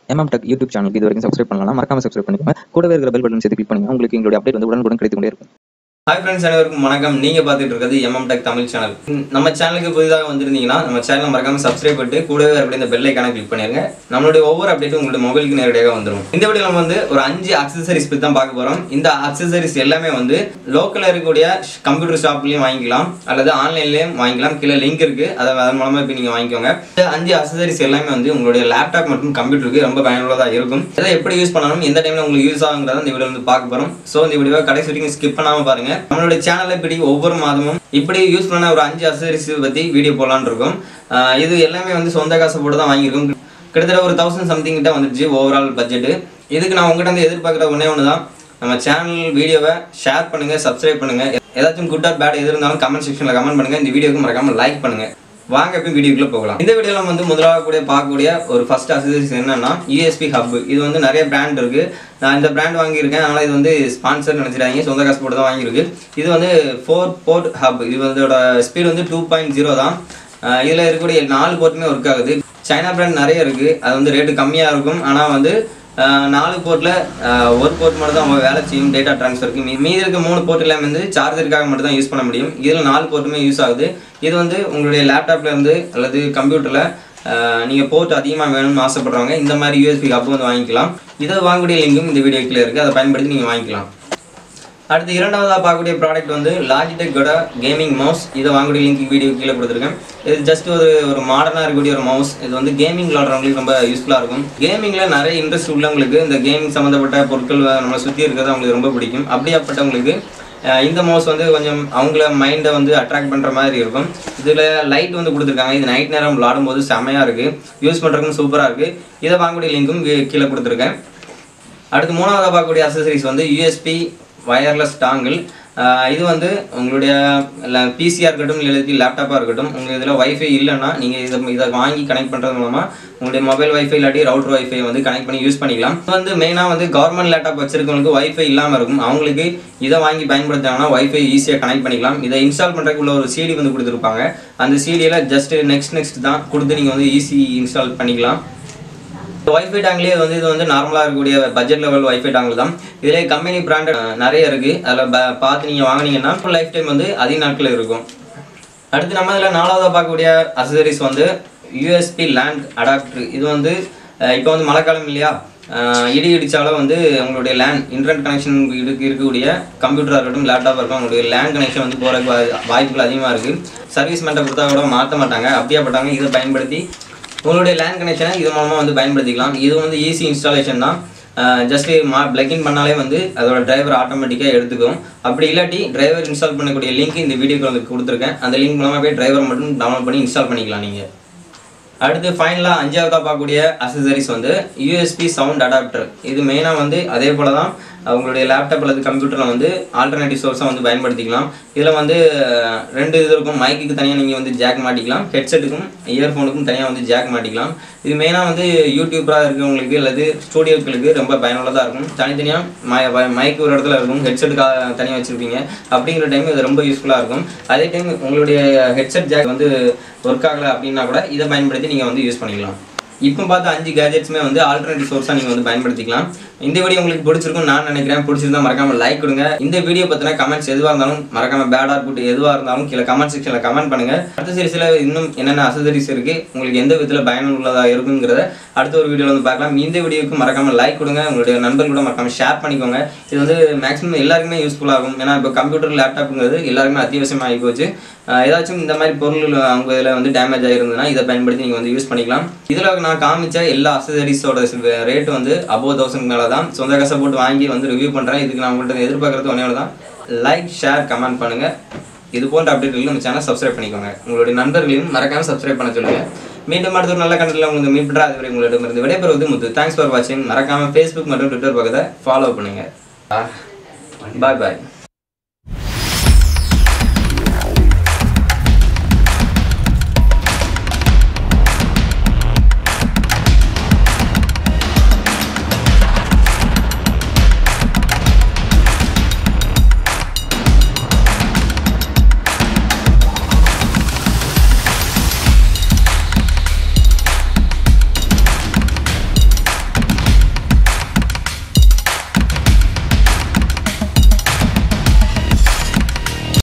MM tech YouTube சேனலுக்கு இது வரைக்கும் சப்ஸ்கிரைப் பண்ணலாம் மறக்காம சப்ஸ்கிரைப் பண்ணிக்கோங்க கூடவே இருக்கிற பெல் பட்டன் சேர்த்து கிளிக் பண்ணுங்க உங்களுக்கு எங்களுடைய அப்டேட் வந்து உடனுக்குடன் கிடைத்து கொண்டே இருக்கும் ஹாய் ஃப்ரெண்ட்ஸ் அனைவருக்கும் வணக்கம் நீங்க பார்த்துட்டு இருக்கிறது எம்எம் டெக் தமிழ் சேனல் நம்ம சேனலுக்கு புதிதாக வந்திருந்தீங்கன்னா நம்ம சேனலை மறக்காம சப்ஸ்கிரைப் பண்ணிட்டு கூடவே இருக்கக்கூடிய இந்த பெல் ஐக்கான கிளிக் பண்ணிருங்க நம்மளுடைய ஒவ்வொரு அப்டேட்டும் உங்களுடைய மொபைலுக்கு நேரடியாக வந்துடும் இந்த வீடியோ நம்ம வந்து ஒரு அஞ்சு அக்சசரிஸ் பத்தி தான் பார்க்க போறோம் இந்த அக்சசரிஸ் எல்லாமே வந்து லோக்கல்ல இருக்கக்கூடிய கம்ப்யூட்டர் ஷாப்லயும் வாங்கிக்கலாம் அல்லது ஆன்லைன்லயும் வாங்கிக்கலாம் கீழே லிங்க் இருக்கு அதை அதன் மூலமா இப்போ நீங்க வாங்கிக்கோங்க இந்த அஞ்சு அக்சசரிஸ் எல்லாமே வந்து உங்களுடைய லேப்டாப் மற்றும் கம்ப்யூட்டருக்கு ரொம்ப பயனுள்ளதா இருக்கும் இதை எப்படி யூஸ் பண்ணணும் எந்த டைம்ல உங்களுக்கு யூஸ் ஆகுங்கிறத இந்த வீடியோ வந்து பார்க்க போறோம் ஸோ இந்த வீடியோவை கடைசி வரைக்கும் ஸ்கிப் பண்ணாம பாருங்க நம்மளுடைய சேனல்ல இப்படி ஒவ்வொரு மாதமும் இப்படி யூஸ் பண்ண ஒரு அஞ்சு அக்சசரிஸ் பத்தி வீடியோ போடலான்னு இருக்கோம் ஆஹ் இது எல்லாமே வந்து சொந்த காசு போட்டு தான் வாங்கியிருக்கோம் கிட்டத்தட்ட ஒரு தௌசண்ட் சம்திங் கிட்ட வந்துருச்சு ஓவரால் பட்ஜெட் இதுக்கு நான் உங்ககிட்ட வந்து எதிர்பார்க்குற ஒன்றே ஒன்று தான் நம்ம சேனல் வீடியோவை ஷேர் பண்ணுங்க சப்ஸ்கிரைப் பண்ணுங்க ஏதாச்சும் குட் ஆர் பேட் எது இருந்தாலும் கமெண்ட் செக்ஷனில் கமெண்ட் பண்ணுங்க இந்த வீடியோக்கு மறக்காம லைக் பண்ணுங்க வாங்க இப்போ வீடியோக்குள்ள போகலாம் இந்த வீடியோல வந்து முதலாக கூட பார்க்கக்கூடிய ஒரு ஃபர்ஸ்ட் அசசரிஸ் என்னன்னா யூஎஸ்பி ஹப் இது வந்து நிறைய பிராண்ட் இருக்கு நான் இந்த பிராண்ட் வாங்கியிருக்கேன் அதனால இது வந்து ஸ்பான்சர் நினைச்சிடாங்க சொந்த காசு போட்டு தான் வாங்கியிருக்கு இது வந்து ஃபோர் போர்ட் ஹப் இது வந்து ஸ்பீட் வந்து டூ பாயிண்ட் ஜீரோ தான் ஆஹ் இதுல இருக்கக்கூடிய நாலு போர்ட்டுமே ஒர்க் ஆகுது சைனா பிராண்ட் நிறைய இருக்கு அது வந்து ரேட்டு கம்மியா இருக்கும் ஆனா வந்து ஆஹ் நாலு போர்ட்டில் ஒரு போர்ட் மட்டும் தான் அவங்க வேலை செய்யும் டேட்டா ட்ரான்ஸ்ஃபருக்கு மீ மீதி இருக்க மூணு போர்ட் எல்லாமே வந்து சார்ஜருக்காக மட்டும் தான் யூஸ் பண்ண முடியும் இதில் நாலு போர்ட்டுமே யூஸ் ஆகுது இது வந்து உங்களுடைய லேப்டாப்ல இருந்து அல்லது கம்ப்யூட்டரில் நீங்கள் போர்ட் அதிகமாக வேணும்னு ஆசைப்படுறவங்க இந்த மாதிரி யூஎஸ்பி ஹப் வந்து வாங்கிக்கலாம் இதை வாங்கக்கூடிய லிங்கும் இந்த வீடியோக்குள்ள இருக்குது அதை பயன்படுத்தி நீங்கள் வாங்கிக்கலாம் அடுத்து இரண்டாவதாக பார்க்கக்கூடிய ப்ராடக்ட் வந்து லாஜிடெக்கோட கேமிங் மவுஸ் இதை வாங்கக்கூடிய லிங்க் வீடியோ கீழே கொடுத்துருக்கேன் இது ஜஸ்ட் ஒரு ஒரு மாடர்னாக இருக்கக்கூடிய ஒரு மவுஸ் இது வந்து கேமிங் விளாடுறவங்களுக்கு ரொம்ப யூஸ்ஃபுல்லாக இருக்கும் கேமிங்கில் நிறைய இன்ட்ரெஸ்ட் உள்ளவங்களுக்கு இந்த கேமிங் சம்மந்தப்பட்ட பொருட்கள் நம்மளை சுற்றி இருக்கிறது அவங்களுக்கு ரொம்ப பிடிக்கும் அப்படியாப்பட்டவங்களுக்கு அஹ் இந்த மவுஸ் வந்து கொஞ்சம் அவங்கள மைண்டை வந்து அட்ராக்ட் பண்ணுற மாதிரி இருக்கும் இதில் லைட் வந்து கொடுத்துருக்காங்க இது நைட் நேரம் விளாடும் போது செமையாக இருக்குது யூஸ் பண்ணுறதுக்கும் சூப்பராக இருக்குது இதை வாங்கக்கூடிய லிங்க்கும் கீழே கொடுத்துருக்கேன் அடுத்து மூணாவதாக பார்க்கக்கூடிய அசசரிஸ் வந்து யூஎஸ்பி வயர்லெஸ் டாங்கிள் இது வந்து உங்களுடைய பிசியாக இருக்கட்டும் இல்லை லேப்டாப்பாக இருக்கட்டும் உங்கள் இதில் வைஃபை இல்லைன்னா நீங்கள் இதை இதை வாங்கி கனெக்ட் பண்ணுறது மூலமாக உங்களுடைய மொபைல் வைஃபை இல்லாட்டி ரவுட்டர் வைஃபை வந்து கனெக்ட் பண்ணி யூஸ் பண்ணிக்கலாம் இது வந்து மெயினாக வந்து கவர்மெண்ட் லேப்டாப் வச்சிருக்கவங்களுக்கு வைஃபை இல்லாமல் இருக்கும் அவங்களுக்கு இதை வாங்கி பயன்படுத்தாங்கன்னா வைஃபை ஈஸியாக கனெக்ட் பண்ணிக்கலாம் இதை இன்ஸ்டால் பண்ணுறதுக்கு உள்ள ஒரு சிடி வந்து கொடுத்துருப்பாங்க அந்த சிடியில் ஜஸ்ட் நெக்ஸ்ட் நெக்ஸ்ட் தான் கொடுத்து நீங்கள் வந்து ஈஸி இன்ஸ்டால் பண்ணிக்கலாம் வைஃபை டேங்க்லேயே வந்து இது வந்து நார்மலாக இருக்கக்கூடிய பட்ஜெட் லெவல் வைஃபை டேங்கில் தான் இதிலே கம்பெனி பிராண்ட் நிறைய இருக்குது அதில் பார்த்து நீங்கள் வாங்குனீங்கன்னா லைஃப் டைம் வந்து அதிக நாட்கள் இருக்கும் அடுத்து நம்ம இதில் நாலாவதாக பார்க்கக்கூடிய அசசரிஸ் வந்து யூஎஸ்பி லேண்ட் அடாப்டர் இது வந்து இப்போ வந்து மழைக்காலம் இல்லையா அஹ் இடி இடித்தாலும் வந்து உங்களுடைய லேண்ட் இன்டர்நெட் கனெக்ஷன் இருக்கு இருக்கக்கூடிய கம்ப்யூட்டராக இருக்கட்டும் லேப்டாப் இருக்கும் உங்களுடைய லேண்ட் கனெக்ஷன் வந்து போகிறதுக்கு வா- வாய்ப்புகள் அதிகமாக இருக்குது சர்வீஸ் மெண்ட்டை கொடுத்தா கூட மாற்ற மாட்டாங்க அப்படியாப்பட்டாங்க இதை பயன்படுத்தி உங்களுடைய லேண்ட் கனெக்ஷனை இது மூலமாக வந்து பயன்படுத்திக்கலாம் இது வந்து ஈஸி இன்ஸ்டாலேஷன் தான் ஜஸ்ட் மா பிளக்இன் பண்ணாலே வந்து அதோட டிரைவர் ஆட்டோமேட்டிக்காக எடுத்துக்கும் அப்படி இல்லாட்டி டிரைவர் இன்ஸ்டால் பண்ணக்கூடிய லிங்க் இந்த வீடியோக்கு வந்து கொடுத்துருக்கேன் அந்த லிங்க் மூலமாக போய் டிரைவர் மட்டும் டவுன்லோட் பண்ணி இன்ஸ்டால் பண்ணிக்கலாம் நீங்கள் அடுத்து ஃபைனலாக அஞ்சாவதாக பார்க்கக்கூடிய அசசரிஸ் வந்து யூஎஸ்பி சவுண்ட் அடாப்டர் இது மெயினாக வந்து அதே போல தான் உங்களுடைய லேப்டாப் அல்லது கம்ப்யூட்டரில் வந்து ஆல்டர்னேட்டிவ் சோர்ஸாக வந்து பயன்படுத்திக்கலாம் இதில் வந்து அஹ், ரெண்டு இது இருக்கும் மைக்குக்கு தனியாக நீங்கள் வந்து ஜாக் மாட்டிக்கலாம் ஹெட்செட்டுக்கும் இயர்ஃபோனுக்கும் தனியாக வந்து ஜாக் மாட்டிக்கலாம் இது மெயினாக வந்து யூடியூபராக இருக்கிறவங்களுக்கு அல்லது ஸ்டூடியோக்களுக்கு ரொம்ப பயனுள்ளதாக இருக்கும் தனித்தனியாக மைக் ஒரு இடத்துல இருக்கும் ஹெட்செட்டுக்காக தனியாக வச்சுருப்பீங்க அப்படிங்கிற டைம் இது ரொம்ப யூஸ்ஃபுல்லாக இருக்கும் அதே டைம் உங்களுடைய ஹெட்செட் ஜாக் வந்து ஒர்க் ஆகலை அப்படின்னா கூட இதை பயன்படுத்தி நீங்கள் வந்து யூஸ் பண்ணிக்கலாம் இப்போ பார்த்த அஞ்சு கேஜெட்ஸுமே வந்து ஆல்டர்னேட்டிவ் சோர்ஸாக நீங்கள் வந்து பயன்படுத்திக்கலாம் இந்த வீடியோ உங்களுக்கு பிடிச்சிருக்கும்னு நான் நினைக்கிறேன் பிடிச்சிருந்தா மறக்காம லைக் கொடுங்க இந்த வீடியோ பற்றின கமெண்ட்ஸ் எதுவாக இருந்தாலும் மறக்காம பேடாக இருக்கட்டும் எதுவாக இருந்தாலும் கீழே கமெண்ட் செக்ஷனில் கமெண்ட் பண்ணுங்க அடுத்த சீரிஸில் இன்னும் என்னென்ன அசசரிஸ் இருக்கு உங்களுக்கு எந்த விதத்தில் பயனுள்ளதாக இருக்குங்கிறத அடுத்த ஒரு வீடியோவில் வந்து பார்க்கலாம் இந்த வீடியோக்கு மறக்காம லைக் கொடுங்க உங்களுடைய நண்பர்களோட மறக்காம ஷேர் பண்ணிக்கோங்க இது வந்து மேக்ஸிமம் எல்லாருக்குமே யூஸ்ஃபுல்லாக ஆகும் ஏன்னா இப்போ கம்ப்யூட்டர் லேப்டாப்புங்கிறது எல்லாருக்குமே அத்தியாவசியமாக ஆகி போச்சு ஆஹ் ஏதாச்சும் இந்த மாதிரி பொருள் அவங்க இதில் வந்து டேமேஜ் ஆகிருந்ததுன்னா இதை பயன்படுத்தி நீங்கள் வந்து யூஸ் பண்ணிக்கலாம் இதில் நான் காமிச்ச எல்லா அசசரிஸோட ரேட் வந்து அபோவ் தௌசண்ட் மேலே தான் சொந்த காசை போட்டு வாங்கி வந்து ரிவ்யூ பண்ணுறேன் இதுக்கு நான் உங்கள்கிட்ட எதிர்பார்க்குறது ஒன்றே தான் லைக் ஷேர் கமெண்ட் பண்ணுங்கள் இது போன்ற அப்டேட்களுக்கு நம்ம சேனல் சப்ஸ்கிரைப் பண்ணிக்கோங்க உங்களுடைய நண்பர்களையும் மறக்காம சப்ஸ்கிரைப் பண்ண சொல்லுங்க மீண்டும் அடுத்த ஒரு நல்ல கண்டென்ட்ல உங்களுக்கு மீட் பண்ணுறா அதுவரை உங்களிடமிருந்து விடைபெறுவது முத்து தேங்க்ஸ் ஃபார் வாட்சிங் மறக்காம ஃபேஸ்புக் மற்றும் ட்விட்டர் பக்கத்தை ஃபாலோ பண்ணுங்க பாய் பாய்